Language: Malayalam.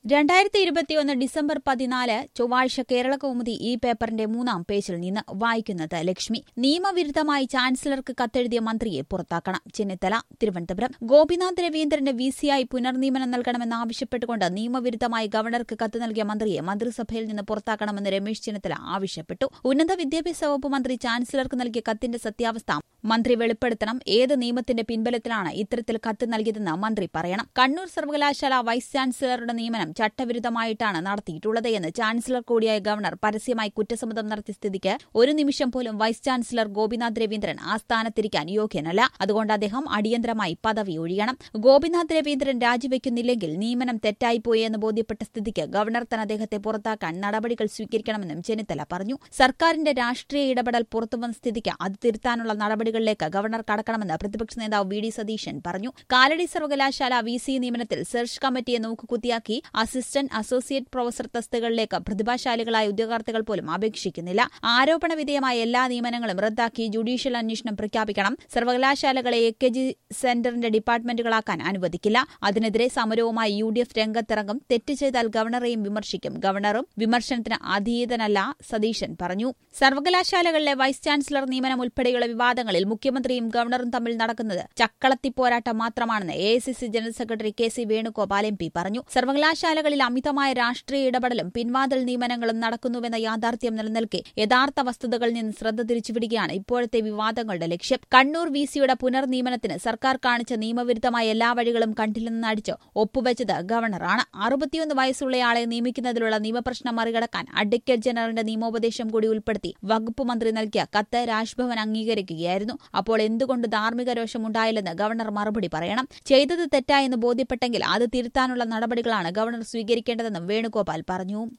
രണ്ടായിരത്തി ഇരുപത്തിയൊന്ന് ഡിസംബർ പതിനാല് ചൊവ്വാഴ്ച കേരള കൗമുദി ഈ പേപ്പറിന്റെ മൂന്നാം പേജിൽ നിന്ന് വായിക്കുന്നത് ലക്ഷ്മി നിയമവിരുദ്ധമായി ചാൻസലർക്ക് കത്തെഴുതിയ മന്ത്രിയെ പുറത്താക്കണം ചെന്നിത്തല തിരുവനന്തപുരം ഗോപിനാഥ് രവീന്ദ്രന് വി സിയായി പുനർനിയമനം നൽകണമെന്നാവശ്യപ്പെട്ടുകൊണ്ട് നിയമവിരുദ്ധമായി ഗവർണർക്ക് കത്ത് നൽകിയ മന്ത്രിയെ മന്ത്രിസഭയിൽ നിന്ന് പുറത്താക്കണമെന്ന് രമേശ് ചെന്നിത്തല ആവശ്യപ്പെട്ടു ഉന്നത വിദ്യാഭ്യാസ വകുപ്പ് മന്ത്രി ചാൻസലർക്ക് നൽകിയ കത്തിന്റെ സത്യാവസ്ഥ മന്ത്രി വെളിപ്പെടുത്തണം ഏത് നിയമത്തിന്റെ പിൻബലത്തിലാണ് ഇത്തരത്തിൽ കത്ത് നൽകിയതെന്ന് മന്ത്രി പറയണം കണ്ണൂർ സർവകലാശാല വൈസ് ചാൻസലറുടെ നിയമനം ചട്ടവിരുദ്ധമായിട്ടാണ് നടത്തിയിട്ടുള്ളത് എന്ന് ചാൻസലർ കൂടിയായ ഗവർണർ പരസ്യമായി കുറ്റസമ്മതം നടത്തിയ സ്ഥിതിക്ക് ഒരു നിമിഷം പോലും വൈസ് ചാൻസലർ ഗോപിനാഥ് രവീന്ദ്രൻ ആ സ്ഥാനത്തിരിക്കാൻ യോഗ്യനല്ല അതുകൊണ്ട് അദ്ദേഹം അടിയന്തരമായി പദവി ഒഴിയണം ഗോപിനാഥ് രവീന്ദ്രൻ രാജിവെക്കുന്നില്ലെങ്കിൽ നിയമനം തെറ്റായിപ്പോയി എന്ന് ബോധ്യപ്പെട്ട സ്ഥിതിക്ക് ഗവർണർ തന്നെ അദ്ദേഹത്തെ പുറത്താക്കാൻ നടപടികൾ സ്വീകരിക്കണമെന്നും ചെന്നിത്തല പറഞ്ഞു സർക്കാരിന്റെ രാഷ്ട്രീയ ഇടപെടൽ പുറത്തുവന്ന സ്ഥിതിക്ക് അത് തിരുത്താനുള്ള നടപടികളിലേക്ക് ഗവർണർ കടക്കണമെന്ന് പ്രതിപക്ഷ നേതാവ് വി ഡി സതീശൻ പറഞ്ഞു കാലടി സർവകലാശാല വി സി നിയമനത്തിൽ സെർച്ച് കമ്മിറ്റിയെ നോക്കുകുത്തിയാക്കി അസിസ്റ്റന്റ് അസോസിയേറ്റ് പ്രൊഫസർ തസ്തികകളിലേക്ക് പ്രതിഭാശാലികളായ ഉദ്യോഗാർത്ഥികൾ പോലും അപേക്ഷിക്കുന്നില്ല ആരോപണ വിധേയമായ എല്ലാ നിയമനങ്ങളും റദ്ദാക്കി ജുഡീഷ്യൽ അന്വേഷണം പ്രഖ്യാപിക്കണം സർവകലാശാലകളെ എ കെ ജി സെന്ററിന്റെ ഡിപ്പാർട്ട്മെന്റുകളാക്കാൻ അനുവദിക്കില്ല അതിനെതിരെ സമരവുമായി യു ഡി എഫ് രംഗത്തിറങ്ങും തെറ്റ് ചെയ്താൽ ഗവർണറെയും വിമർശിക്കും ഗവർണറും വിമർശനത്തിന് അധീതനല്ല സതീശൻ പറഞ്ഞു സർവകലാശാലകളിലെ വൈസ് ചാൻസലർ നിയമനം ഉൾപ്പെടെയുള്ള വിവാദങ്ങളിൽ മുഖ്യമന്ത്രിയും ഗവർണറും തമ്മിൽ നടക്കുന്നത് ചക്കളത്തിപ്പോരാട്ടം മാത്രമാണെന്ന് A general secretary K C Venugopal M P പറഞ്ഞു സർവകലാശാലകളിൽ അമിതമായ രാഷ്ട്രീയ ഇടപെടലും പിൻവാതിൽ നിയമനങ്ങളും നടക്കുന്നുവെന്ന യാഥാർത്ഥ്യം നിലനിൽക്കെ യഥാർത്ഥ വസ്തുതകളിൽ നിന്ന് ശ്രദ്ധ തിരിച്ചുവിടുകയാണ് ഇപ്പോഴത്തെ വിവാദങ്ങളുടെ ലക്ഷ്യം കണ്ണൂർ വി സിയുടെ പുനർനിയമനത്തിന് സർക്കാർ കാണിച്ച നിയമവിരുദ്ധമായ എല്ലാ വഴികളും കണ്ടില്ലെന്ന് നടിച്ച് ഒപ്പുവെച്ചത് ഗവർണറാണ് അറുപത്തിയൊന്ന് വയസ്സുള്ളയാളെ നിയമിക്കുന്നതിലുള്ള നിയമപ്രശ്നം മറികടക്കാൻ അഡ്വക്കേറ്റ് ജനറലിന്റെ നിയമോപദേശം കൂടി ഉൾപ്പെടുത്തി വകുപ്പ് മന്ത്രി നൽകിയ കത്ത് രാജ്ഭവൻ അംഗീകരിക്കുകയായിരുന്നു അപ്പോൾ എന്തുകൊണ്ട് ധാർമ്മിക രോഷമുണ്ടായില്ലെന്ന് ഗവർണർ മറുപടി പറയണം ചെയ്തത് തെറ്റായെന്ന് ബോധ്യപ്പെട്ടെങ്കിൽ അത് തിരുത്താനുള്ള നടപടികളാണ് ഗവർണർ സ്വീകരിക്കേണ്ടതെന്നും വേണുഗോപാൽ പറഞ്ഞു